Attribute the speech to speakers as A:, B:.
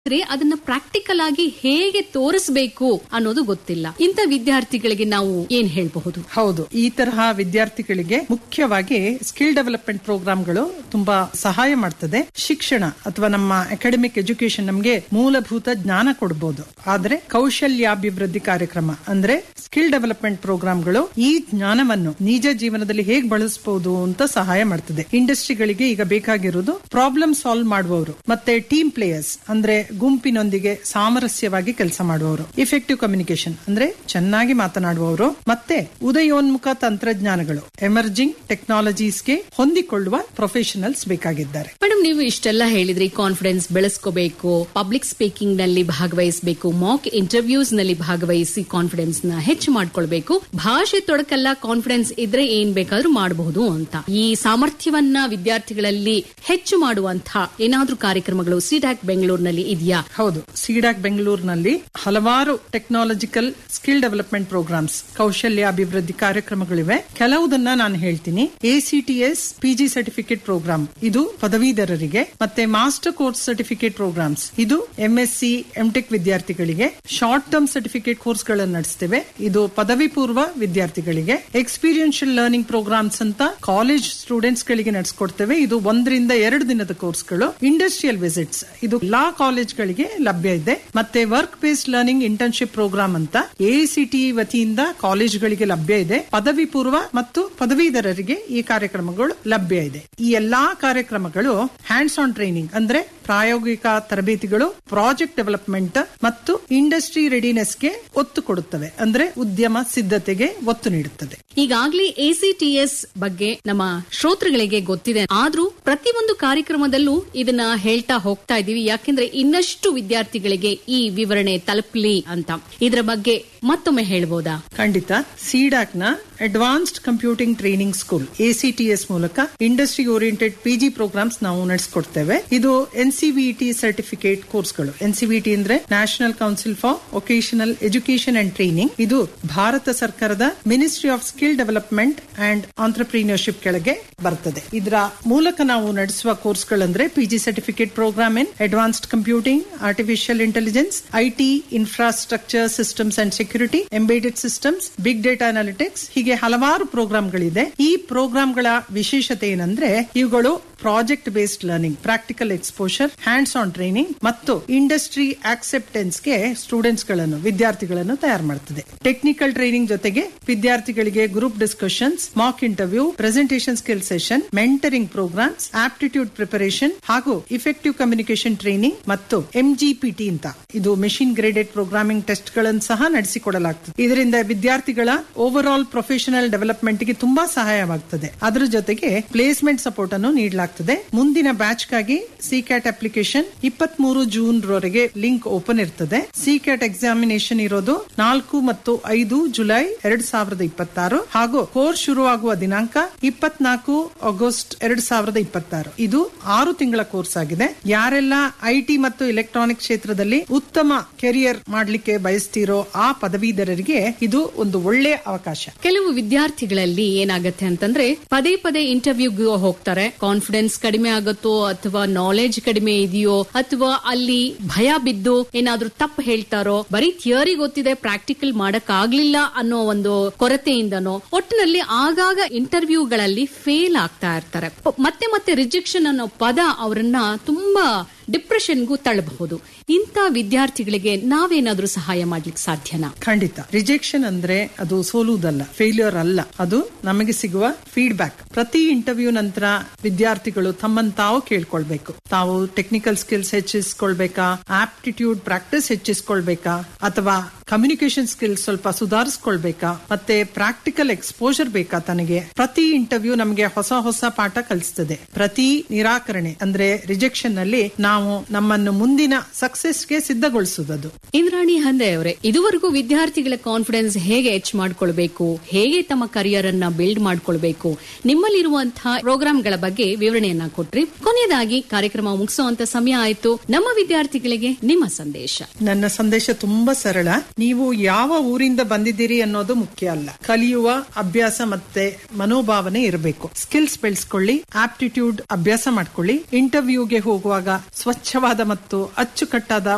A: ಆದ್ರೆ ಅದನ್ನ ಪ್ರಾಕ್ಟಿಕಲ್ ಆಗಿ ಹೇಗೆ ತೋರಿಸಬೇಕು ಅನ್ನೋದು ಗೊತ್ತಿಲ್ಲ ಇಂಥ ವಿದ್ಯಾರ್ಥಿಗಳಿಗೆ ನಾವು ಏನ್ ಹೇಳಬಹುದು
B: ಹೌದು ಈ ತರಹ ವಿದ್ಯಾರ್ಥಿಗಳಿಗೆ ಮುಖ್ಯವಾಗಿ ಸ್ಕಿಲ್ ಡೆವಲಪ್ಮೆಂಟ್ ಪ್ರೋಗ್ರಾಂಗಳು ತುಂಬಾ ಸಹಾಯ ಮಾಡ್ತದೆ ಶಿಕ್ಷಣ ಅಥವಾ ನಮ್ಮ ಅಕಾಡೆಮಿಕ್ ಎಜುಕೇಶನ್ ನಮಗೆ ಮೂಲಭೂತ ಜ್ಞಾನ ಕೊಡಬಹುದು ಆದ್ರೆ ಕೌಶಲ್ಯಾಭಿವೃದ್ಧಿ ಕಾರ್ಯಕ್ರಮ ಅಂದ್ರೆ ಸ್ಕಿಲ್ ಡೆವಲಪ್ಮೆಂಟ್ ಪ್ರೋಗ್ರಾಂಗಳು ಈ ಜ್ಞಾನವನ್ನು ನಿಜ ಜೀವನದಲ್ಲಿ ಹೇಗೆ ಬಳಸಬಹುದು ಅಂತ ಸಹಾಯ ಮಾಡ್ತದೆ ಇಂಡಸ್ಟ್ರಿಗಳಿಗೆ ಈಗ ಬೇಕಾಗಿರೋದು ಪ್ರಾಬ್ಲಮ್ ಸಾಲ್ವ್ ಮಾಡುವವರು ಮತ್ತೆ ಟೀಮ್ ಪ್ಲೇಯರ್ಸ್ ಅಂದ್ರೆ ಗುಂಪಿನೊಂದಿಗೆ ಸಾಮರಸ್ಯವಾಗಿ ಕೆಲಸ ಮಾಡುವವರು ಇಫೆಕ್ಟಿವ್ ಕಮ್ಯುನಿಕೇಶನ್ ಅಂದ್ರೆ ಚೆನ್ನಾಗಿ ಮಾತನಾಡುವವರು ಮತ್ತೆ ಉದಯೋನ್ಮುಖ ತಂತ್ರಜ್ಞಾನಗಳು ಎಮರ್ಜಿಂಗ್ ಟೆಕ್ನಾಲಜೀಸ್ಗೆ ಹೊಂದಿಕೊಳ್ಳುವ ಪ್ರೊಫೆಷನಲ್ಸ್ ಬೇಕಾಗಿದ್ದಾರೆ
A: ಮೇಡಮ್ ನೀವು ಇಷ್ಟೆಲ್ಲ ಹೇಳಿದ್ರಿ ಕಾನ್ಫಿಡೆನ್ಸ್ ಬೆಳೆಸ್ಕೋಬೇಕು ಪಬ್ಲಿಕ್ ಸ್ಪೀಕಿಂಗ್ ನಲ್ಲಿ ಭಾಗವಹಿಸಬೇಕು ಮಾಕ್ ಇಂಟರ್ವ್ಯೂಸ್ ನಲ್ಲಿ ಭಾಗವಹಿಸಿ ಕಾನ್ಫಿಡೆನ್ಸ್ ನ ಹೆಚ್ಚು ಮಾಡ್ಕೊಳ್ಬೇಕು ಭಾಷೆ ತೊಡಕಲ್ಲ ಕಾನ್ಫಿಡೆನ್ಸ್ ಇದ್ರೆ ಏನ್ ಬೇಕಾದ್ರೂ ಮಾಡಬಹುದು ಅಂತ ಈ ಸಾಮರ್ಥ್ಯವನ್ನ ವಿದ್ಯಾರ್ಥಿಗಳಲ್ಲಿ ಹೆಚ್ಚು ಮಾಡುವಂತಹ ಏನಾದ್ರೂ ಕಾರ್ಯಕ್ರಮಗಳು ಸಿಡ್ಯಾಕ್ ಬೆಂಗಳೂರಿನಲ್ಲಿ ಇದೆಯಾ
B: ಹೌದು ಸಿಡಾಕ್ ಬೆಂಗಳೂರಿನಲ್ಲಿ ಹಲವಾರು ಟೆಕ್ನಾಲಜಿಕಲ್ ಸ್ಕಿಲ್ ಡೆವಲಪ್ಮೆಂಟ್ ಪ್ರೋಗ್ರಾಮ್ಸ್ ಕೌಶಲ್ಯ ಅಭಿವೃದ್ಧಿ ಕಾರ್ಯಕ್ರಮಗಳಿವೆ ಕೆಲವುದನ್ನ ನಾನು ಹೇಳ್ತೀನಿ ಎಸಿಟಿಎಸ್ ಪಿಜಿ ಸರ್ಟಿಫಿಕೇಟ್ ಪ್ರೋಗ್ರಾಮ್ ಇದು ಪದವೀಧರರಿಗೆ ಮತ್ತೆ ಮಾಸ್ಟರ್ ಕೋರ್ಸ್ ಸರ್ಟಿಫಿಕೇಟ್ ಪ್ರೋಗ್ರಾಮ್ಸ್ ಇದು ಎಂಎಸ್ಸಿ ಎಂಟೆಕ್ ವಿದ್ಯಾರ್ಥಿಗಳಿಗೆ ಶಾರ್ಟ್ ಟರ್ಮ್ ಸರ್ಟಿಫಿಕೇಟ್ ಕೋರ್ಸ್ ಗಳನ್ನು ನಡೆಸ್ತೇವೆ ಇದು ಪದವಿ ಪೂರ್ವ ವಿದ್ಯಾರ್ಥಿಗಳಿಗೆ ಎಕ್ಸ್ಪೀರಿಯನ್ಷಿಯಲ್ ಲರ್ನಿಂಗ್ ಪ್ರೋಗ್ರಾಮ್ಸ್ ಅಂತ ಕಾಲೇಜ್ ಸ್ಟೂಡೆಂಟ್ಸ್ ಗಳಿಗೆ ನಡೆಸ್ಕೊಡ್ತೇವೆ ಇದು ಒಂದರಿಂದ ಎರಡು ದಿನದ ಕೋರ್ಸ್ಗಳು ಇಂಡಸ್ಟ್ರಿಯಲ್ ವಿಸಿಟ್ಸ್ ಇದು ಎಲ್ಲಾ ಕಾಲೇಜ್ಗಳಿಗೆ ಲಭ್ಯ ಇದೆ ಮತ್ತೆ work based learning internship program ಅಂತ ಎಸಿಟಿ ವತಿಯಿಂದ ಕಾಲೇಜ್ಗಳಿಗೆ ಲಭ್ಯ ಇದೆ ಪದವಿ ಪೂರ್ವ ಮತ್ತು ಪದವೀಧರರಿಗೆ ಈ ಕಾರ್ಯಕ್ರಮಗಳು ಲಭ್ಯ ಇದೆ ಈ ಎಲ್ಲಾ ಕಾರ್ಯಕ್ರಮಗಳು ಹ್ಯಾಂಡ್ಸ್ ಆನ್ ಟ್ರೈನಿಂಗ್ ಅಂದ್ರೆ ಪ್ರಾಯೋಗಿಕ ತರಬೇತಿಗಳು ಪ್ರಾಜೆಕ್ಟ್ ಡೆವಲಪ್ಮೆಂಟ್ ಮತ್ತು ಇಂಡಸ್ಟ್ರಿ ರೆಡಿನೆಸ್ಗೆ ಒತ್ತು ಕೊಡುತ್ತವೆ ಅಂದ್ರೆ ಉದ್ಯಮ ಸಿದ್ಧತೆಗೆ ಒತ್ತು ನೀಡುತ್ತದೆ
A: ಈಗಾಗಲೇ ಎಸಿಟಿಎಸ್ ಬಗ್ಗೆ ನಮ್ಮ ಶ್ರೋತೃಗಳಿಗೆ ಗೊತ್ತಿದೆ ಆದ್ರೂ ಪ್ರತಿಯೊಂದು ಕಾರ್ಯಕ್ರಮದಲ್ಲೂ ಇದನ್ನ ಹೇಳ್ತಾ ಹೋಗ್ತಾ ಇದೀವಿ ಯಾಕೆಂದ್ರೆ ಇನ್ನಷ್ಟು ವಿದ್ಯಾರ್ಥಿಗಳಿಗೆ ಈ ವಿವರಣೆ ತಲುಪಲಿ ಅಂತ ಇದರ ಬಗ್ಗೆ ಮತ್ತೊಮ್ಮೆ ಹೇಳ್ಬೋದಾ
B: ಖಂಡಿತ ಸಿಡಾಕ್ ನ advanced computing training school ACTS ಮೂಲಕ ಇಂಡಸ್ಟ್ರಿ ಓರಿಯೆಂಟೆಡ್ ಪಿಜಿ ಪ್ರೋಗ್ರಾಮ್ಸ್ ನಾವು ನಡೆಸಿಕೊಡ್ತೇವೆ ಇದು ಎನ್ಸಿವಿಟಿ ಸರ್ಟಿಫಿಕೇಟ್ ಕೋರ್ಸ್ಗಳು ಎನ್ಸಿವಿಟಿ ಅಂದ್ರೆ national council for vocational education and training ಇದು ಭಾರತ ಸರ್ಕಾರದ ministry of skill development and entrepreneurship ಕೆಳಗೆ ಬರ್ತದೆ ಇದರ ಮೂಲಕ ನಾವು ನಡೆಸುವ ಕೋರ್ಸ್ಗಳಂದ್ರೆ PG certificate program in advanced computing artificial intelligence IT infrastructure systems and security embedded systems big data analytics ಹೀಗೆ ಹಲವಾರು ಪ್ರೋಗ್ರಾಂಗಳಿದೆ ಈ ಪ್ರೋಗ್ರಾಂಗಳ ವಿಶೇಷತೆ ಏನಂದ್ರೆ ಇವುಗಳು project based learning practical exposure hands on training ಮತ್ತು ಇಂಡಸ್ಟ್ರಿ ಆಕ್ಸೆಪ್ಟೆನ್ಸ್ ಗೆ ಸ್ಟೂಡೆಂಟ್ಸ್ ಗಳನ್ನು ವಿದ್ಯಾರ್ಥಿಗಳನ್ನು ತಯಾರು ಮಾಡುತ್ತದೆ ಟೆಕ್ನಿಕಲ್ ಟ್ರೈನಿಂಗ್ ಜೊತೆಗೆ ವಿದ್ಯಾರ್ಥಿಗಳಿಗೆ group discussions mock interview presentation skill session mentoring programs aptitude preparation ಹಾಗೂ ಇಫೆಕ್ಟಿವ್ ಕಮ್ಯುನಿಕೇಶನ್ ಟ್ರೈನಿಂಗ್ ಮತ್ತು ಎಂಜಿಪಿಟಿ ಅಂತ ಇದು ಮೆಷಿನ್ ಗ್ರೇಡೆಡ್ ಪ್ರೋಗ್ರಾಮಿಂಗ್ ಟೆಸ್ಟ್ ಗಳನ್ನು ಸಹ ನಡೆಸಿಕೊಡಲಾಗ್ತದೆ ಇದರಿಂದ ವಿದ್ಯಾರ್ಥಿಗಳ ಓವರ್ ಆಲ್ ಪ್ರೊಫೆಷನಲ್ ಡೆವಲಪ್ಮೆಂಟ್ ಗೆ ತುಂಬಾ ಸಹಾಯವಾಗುತ್ತದೆ ಅದರ ಜೊತೆಗೆ ಪ್ಲೇಸ್ಮೆಂಟ್ ಸಪೋರ್ಟ್ ಅನ್ನು ನೀಡಲಾಗ್ತದೆ ಮುಂದಿನ ಬ್ಯಾಚ್ ಗಾಗಿ ಸಿಕ್ಯಾಟ್ ಅಪ್ಲಿಕೇಶನ್ ಇಪ್ಪತ್ತ್ ಮೂರು ಜೂನ್ ರವರೆಗೆ ಲಿಂಕ್ ಓಪನ್ ಇರ್ತದೆ ಸಿಕ್ಯಾಟ್ ಎಕ್ಸಾಮಿನೇಷನ್ ಇರೋದು ನಾಲ್ಕು ಮತ್ತು ಐದು ಜುಲೈ ಎರಡ್ ಸಾವಿರದ ಇಪ್ಪತ್ತಾರು ಹಾಗೂ ಕೋರ್ಸ್ ಶುರುವಾಗುವ ದಿನಾಂಕ ಇಪ್ಪತ್ನಾಲ್ಕು ಆಗಸ್ಟ್ ಎರಡ್ ಸಾವಿರದ ಇಪ್ಪತ್ತಾರು ಇದು ಆರು ತಿಂಗಳ ಕೋರ್ಸ್ ಆಗಿದೆ ಯಾರೆಲ್ಲ ಐಟಿ ಮತ್ತು ಎಲೆಕ್ಟ್ರಾನಿಕ್ ಕ್ಷೇತ್ರದಲ್ಲಿ ಉತ್ತಮ ಕೆರಿಯರ್ ಮಾಡ್ಲಿಕ್ಕೆ ಬಯಸ್ತಿರೋ ಆ ಪದವೀಧರರಿಗೆ ಇದು ಒಂದು ಒಳ್ಳೆಯ ಅವಕಾಶ
A: ಕೆಲವು ವಿದ್ಯಾರ್ಥಿಗಳಲ್ಲಿ ಏನಾಗತ್ತೆ ಅಂತಂದ್ರೆ ಪದೇ ಪದೇ ಇಂಟರ್ವ್ಯೂಗೆ ಹೋಗ್ತಾರೆ ಕಾನ್ಫಿಡೆನ್ಸ್ ಕಡಿಮೆ ಆಗುತ್ತೋ ಅಥವಾ ನಾಲೆಜ್ ಕಡಿಮೆ ಇದೆಯೋ ಅಥವಾ ಅಲ್ಲಿ ಭಯ ಬಿದ್ದು ಏನಾದ್ರೂ ತಪ್ಪು ಹೇಳ್ತಾರೋ ಬರೀ ಥಿಯರಿ ಗೊತ್ತಿದೆ ಪ್ರಾಕ್ಟಿಕಲ್ ಮಾಡಕ್ ಆಗ್ಲಿಲ್ಲ ಅನ್ನೋ ಒಂದು ಕೊರತೆಯಿಂದನೋ ಒಟ್ಟಿನಲ್ಲಿ ಆಗಾಗ ಇಂಟರ್ವ್ಯೂಗಳಲ್ಲಿ ಫೇಲ್ ಆಗ್ತಾ ಇರ್ತಾರೆ ಮತ್ತೆ ಮತ್ತೆ ರಿಜೆಕ್ಷನ್ ಅನ್ನೋ ಪದ ಅವರನ್ನ ತುಂಬಾ ಡಿಪ್ರೆಷನ್ಗೂ ತಳ್ಳಬಹುದು ಇಂಥ ವಿದ್ಯಾರ್ಥಿಗಳಿಗೆ ನಾವೇನಾದ್ರೂ ಸಹಾಯ ಮಾಡ್ಲಿಕ್ಕೆ ಸಾಧ್ಯನಾ
B: ಖಂಡಿತ ರಿಜೆಕ್ಷನ್ ಅಂದ್ರೆ ಅದು ಸೋಲುವುದಲ್ಲ ಫೇಲ್ಯೂರ್ ಅಲ್ಲ ಅದು ನಮಗೆ ಸಿಗುವ ಫೀಡ್ಬ್ಯಾಕ್ ಪ್ರತಿ ಇಂಟರ್ವ್ಯೂ ನಂತರ ವಿದ್ಯಾರ್ಥಿಗಳು ತಮ್ಮನ್ನು ತಾವು ಕೇಳ್ಕೊಳ್ಬೇಕು ತಾವು ಟೆಕ್ನಿಕಲ್ ಸ್ಕಿಲ್ಸ್ ಹೆಚ್ಚಿಸ್ಕೊಳ್ಬೇಕಾ ಆಪ್ಟಿಟ್ಯೂಡ್ ಪ್ರಾಕ್ಟೀಸ್ ಹೆಚ್ಚಿಸ್ಕೊಳ್ಬೇಕಾ ಅಥವಾ ಕಮ್ಯುನಿಕೇಶನ್ ಸ್ಕಿಲ್ಸ್ ಸ್ವಲ್ಪ ಸುಧಾರಿಸ್ಕೊಳ್ಬೇಕಾ ಮತ್ತೆ ಪ್ರಾಕ್ಟಿಕಲ್ ಎಕ್ಸ್ಪೋಜರ್ ಬೇಕಾ ತನಗೆ ಪ್ರತಿ ಇಂಟರ್ವ್ಯೂ ನಮಗೆ ಹೊಸ ಹೊಸ ಪಾಠ ಕಲಿಸ್ತದೆ ಪ್ರತಿ ನಿರಾಕರಣೆ ಅಂದ್ರೆ ರಿಜೆಕ್ಷನ್ ನಲ್ಲಿ ನಾವು ನಮ್ಮನ್ನು ಮುಂದಿನ ಸಕ್ಸೆಸ್ಗೆ ಸಿದ್ಧಗೊಳಿಸುವುದು
A: ಇಂದ್ರಾಣಿ ಹಂದೆ ಅವರೇ ಇದುವರೆಗೂ ವಿದ್ಯಾರ್ಥಿಗಳ ಕಾನ್ಫಿಡೆನ್ಸ್ ಹೇಗೆ ಹೆಚ್ಚು ಮಾಡ್ಕೊಳ್ಬೇಕು ಹೇಗೆ ತಮ್ಮ ಕರಿಯರ್ ಅನ್ನ ಬಿಲ್ಡ್ ಮಾಡ್ಕೊಳ್ಬೇಕು ನಿಮ್ಮಲ್ಲಿರುವಂತಹ ಪ್ರೋಗ್ರಾಂಗಳ ಬಗ್ಗೆ ವಿವರಣೆಯನ್ನ ಕೊಟ್ರಿ ಕೊನೆಯದಾಗಿ ಕಾರ್ಯಕ್ರಮ ಮುಗಿಸುವಂತ ಸಮಯ ಆಯ್ತು ನಮ್ಮ ವಿದ್ಯಾರ್ಥಿಗಳಿಗೆ ನಿಮ್ಮ ಸಂದೇಶ
B: ನನ್ನ ಸಂದೇಶ ತುಂಬಾ ಸರಳ ನೀವು ಯಾವ ಊರಿಂದ ಬಂದಿದ್ದೀರಿ ಅನ್ನೋದು ಮುಖ್ಯ ಅಲ್ಲ ಕಲಿಯುವ ಅಭ್ಯಾಸ ಮತ್ತೆ ಮನೋಭಾವನೆ ಇರಬೇಕು ಸ್ಕಿಲ್ಸ್ ಬೆಳೆಸ್ಕೊಳ್ಳಿ ಆಪ್ಟಿಟ್ಯೂಡ್ ಅಭ್ಯಾಸ ಮಾಡ್ಕೊಳ್ಳಿ ಇಂಟರ್ವ್ಯೂಗೆ ಹೋಗುವಾಗ ಸ್ವಚ್ಛವಾದ ಮತ್ತು ಅಚ್ಚುಕಟ್ಟಾದ